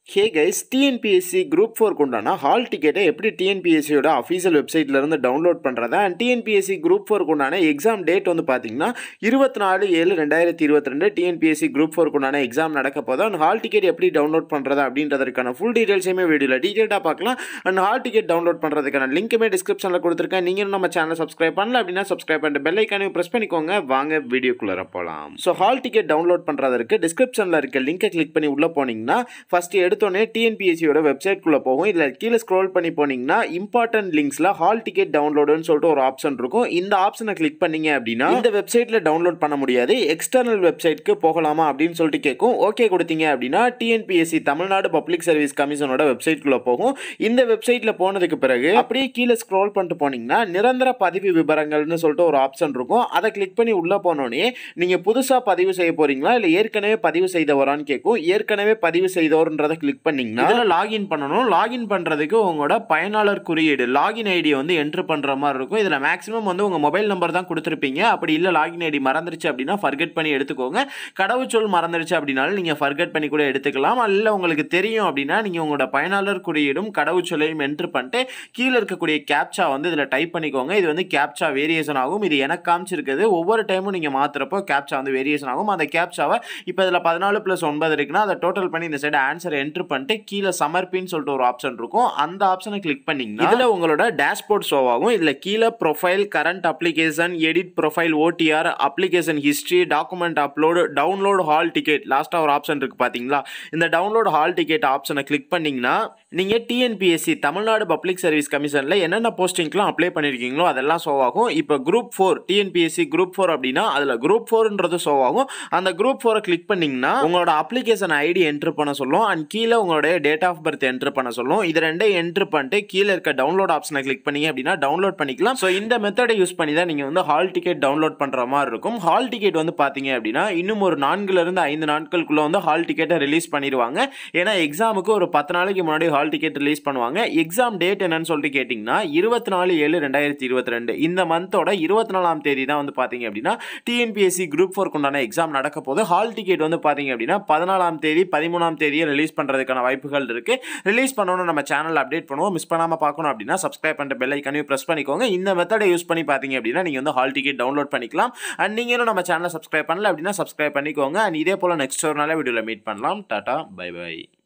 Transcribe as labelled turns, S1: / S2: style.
S1: hey guys TNPSC group ஃபோருக்கு உண்டான hall டிக்கெட்டை எப்படி டிஎன்பிஎஸ்சியோட அஃபீஷியல் வெப்சைட்லேருந்து டவுன்லோட் பண்ணுறதா அண்ட் டிஎன்பிஎஸ்சி குரூப் ஃபோருக்கு உண்டான எக்ஸாம் டேட் வந்து பார்த்தீங்கன்னா இருபத்தி நாலு ஏழு ரெண்டாயிரத்தி இருபத்தி ரெண்டு டிஎன்பிஎஸ்சி குரூப் ஃபோருக்கு உண்டான எக்ஸாம் நடக்க போதும் அண்ட் ஹால் டிக்கெட் எப்படி டவுன்லோட் பண்ணுறதா அப்படின்றதுக்கான ஃபுல் டீட்டெயில்ஸையுமே வீடியோவில் டீட்டெயிலாக பார்க்கலாம் அண்ட் ஹால் டிக்கெட் டவுன்லோட் பண்ணுறதுக்கான லிங்க்குமே டிஸ்கிரிப்ஷனில் கொடுத்துருக்கேன் நீங்களும் நம்ம சேனல் சப்ஸ்கிரைப் பண்ணல அப்படின்னா சப்ஸ்கிரைப் பண்ணிட்டு பெல் ஐக்கானையும் ப்ரெஸ் பண்ணிக்கோங்க வாங்க வீடியோக்குள்ளே போகலாம் ஸோ ஹால் டிக்கெட் டவுன்லோட் பண்ணுறதுக்கு டிஸ்கிரிப்ஷனில் இருக்க லிங்கை கிளிக் பண்ணி உள்ளே போனீங்கன்னா ஃபஸ்ட்டு எடுத்தோடனே டிஎன்பிஎஸ்சியோட வெப்சைட்குள்ளே போகும் இதில் கீழே ஸ்க்ரோல் பண்ணி போனீங்கன்னா இம்பார்ட்டன்ட் லிங்க்ஸில் ஹால் டிக்கெட் டவுன்லோடுன்னு சொல்லிட்டு ஒரு ஆப்ஷன் இருக்கும் இந்த ஆப்ஷனை கிளிக் பண்ணீங்க அப்படின்னா இந்த வெப்சைட்டில் டவுன்லோட் பண்ண முடியாது எக்ஸ்டர்னல் வெப்சைட்க்கு போகலாமா அப்படின்னு சொல்லிட்டு கேட்கும் ஓகே கொடுத்தீங்க அப்படின்னா டிஎன்பிஎஸ்சி தமிழ்நாடு பப்ளிக் சர்வீஸ் கமிஷனோட வெப்சைட்குள்ளே போகும் இந்த வெப்சைட்டில் போனதுக்கு பிறகு அப்படியே கீழே ஸ்க்ரோல் பண்ணிட்டு போனீங்கன்னா நிரந்தர பதிவு விவரங்கள்னு சொல்லிட்டு ஒரு ஆப்ஷன் இருக்கும் அதை கிளிக் பண்ணி உள்ளே போனோடனே நீங்கள் புதுசாக பதிவு செய்ய போகிறீங்களா இல்லை ஏற்கனவே பதிவு செய்தவரான்னு கேட்கும் ஏற்கனவே பதிவு செய்தோர்ன்றதை கிளிக் பண்ணீங்கன்னா இதில் லாகின் பண்ணணும் லாகின் பண்ணுறதுக்கு உங்களோட பயனாளர் குறியீடு லாகின் ஐடியை வந்து என்ட்ரு பண்ணுற மாதிரி இருக்கும் இதில் மேக்ஸிமம் வந்து உங்கள் மொபைல் நம்பர் தான் கொடுத்துருப்பீங்க அப்படி இல்லை லாகின் ஐடி மறந்துருச்சு அப்படின்னா ஃபர்கெட் பண்ணி எடுத்துக்கோங்க கடவுச்சொல் மறந்துருச்சு அப்படின்னாலும் நீங்கள் ஃபர்கெட் பண்ணி கூட எடுத்துக்கலாம் இல்லை உங்களுக்கு தெரியும் அப்படின்னா நீங்கள் உங்களோட பயனாளர் குறியீடும் கடவுச்சொல்லையும் என்ட்ரு பண்ணிட்டு கீழே இருக்கக்கூடிய கேப்சா வந்து இதில் டைப் பண்ணிக்கோங்க இது வந்து கேப்சா வேரியேஷன் ஆகும் இது எனக்கு காமிச்சிருக்குது ஒவ்வொரு டைமும் நீங்கள் மாற்றுறப்போ கேப்சா வந்து வேரியேஷன் ஆகும் அந்த கேப்சாவை இப்போ இதில் பதினாலு ப்ளஸ் ஒன்பது இருக்குன்னா அதை டோட்டல் பண்ணி இந்த சைடு ஆன்சர் என்ட்ரு பண்ணிட்டு கீழே சமர்ப்பின்னு சொல்லிட்டு ஒரு ஆப்ஷன் இருக்கும் அந்த ஆப்ஷனை கிளிக் பண்ணிங்கன்னா இதில் உங்களோட டேஷ்போர்ட் ஷோ ஆகும் இதில் கீழே profile current application edit profile OTR application history document upload download hall ticket லாஸ்ட்டாக ஒரு ஆப்ஷன் இருக்குது பார்த்தீங்களா இந்த டவுன்லோட் ஹால் டிக்கெட் ஆப்ஷனை கிளிக் பண்ணிங்கன்னா நீங்கள் டிஎன்பிஎஸ்சி தமிழ்நாடு பப்ளிக் சர்வீஸ் கமிஷனில் என்னென்ன போஸ்டிங்க்கெலாம் அப்ளை பண்ணியிருக்கீங்களோ அதெல்லாம் ஷோ ஆகும் இப்போ group four TNPSC group four அப்படின்னா அதில் குரூப் ஃபோர்ன்றது ஷோ ஆகும் அந்த குரூப் ஃபோரை கிளிக் பண்ணிங்கன்னா உங்களோட அப்ளிகேஷன் ஐடி என்ட்ரு பண்ண சொல்லும் அண்ட் கீழே உங்களுடைய டேட் ஆஃப் பர்த் என்ட்ரு பண்ண சொல்லும் இது ரெண்டையும் என்ட்ரு பண்ணிட்டு கீழே இருக்க டவுன்லோட் ஆப்ஷனை கிளிக் பண்ணீங்க அப்படின்னா டவுன்லோட் பண்ணிக்கலாம் ஸோ இந்த மெத்தடை யூஸ் பண்ணி தான் நீங்கள் வந்து ஹால் டிக்கெட் டவுன்லோட் பண்ணுற மாதிரி இருக்கும் ஹால் டிக்கெட் வந்து பார்த்தீங்க அப்படின்னா இன்னும் ஒரு நான்குலேருந்து ஐந்து நாட்களுக்குள்ளே வந்து ஹால் டிக்கெட்டை ரிலீஸ் பண்ணிடுவாங்க ஏன்னா எக்ஸாமுக்கு ஒரு பத்து நாளைக்கு முன்னாடி ஹால் டிக்கெட் ரிலீஸ் பண்ணுவாங்க எக்ஸாம் டேட் என்னன்னு சொல்லிட்டு கேட்டிங்கன்னா இருபத்தி நாலு ஏழு ரெண்டாயிரத்தி இருபத்தி ரெண்டு இந்த மந்தோட இருபத்தி நாலாம் தேதி தான் வந்து பார்த்தீங்க அப்படின்னா டிஎன்பிஎஸ்சி குரூப் ஃபோருக்கு உண்டான எக்ஸாம் நடக்க போது ஹால் டிக்கெட் வந்து பார்த்தீங்க அப்படின்னா பதினாலாம் தேதி பதிமூணாம் தேதியை ரிலீஸ் பண்ணுறதுக்கான வாய்ப்புகள் இருக்குது ரிலீஸ் பண்ணணும் நம்ம சேனல் அப்டேட் பண்ணுவோம் மிஸ் பண்ணாமல் பார்க்கணும் அப்படின்னா சப்ஸ்கிரைப் பண்ணிட்டு பெல் ஐக்கனையும் ப்ரெஸ் பண்ணிக்கோங்க இந்த மெத்தடை யூஸ் பண்ணி பார்த்தீங்க அப்படின்னா நீங்கள் வந்து ஹால் டிக்கெட் டவுன்லோட் பண்ணிக்கலாம் அண்ட் நீங்களும் நம்ம சேனலை சப்ஸ்கிரைப் பண்ணல அப்படின்னா சப்ஸ்கிரைப் பண்ணிக்கோங்க அண்ட் இதே போல் நெக்ஸ்ட் ஒரு நாள் வீடியோவில் மீட் பண்ணலாம் டாட்டா பை பை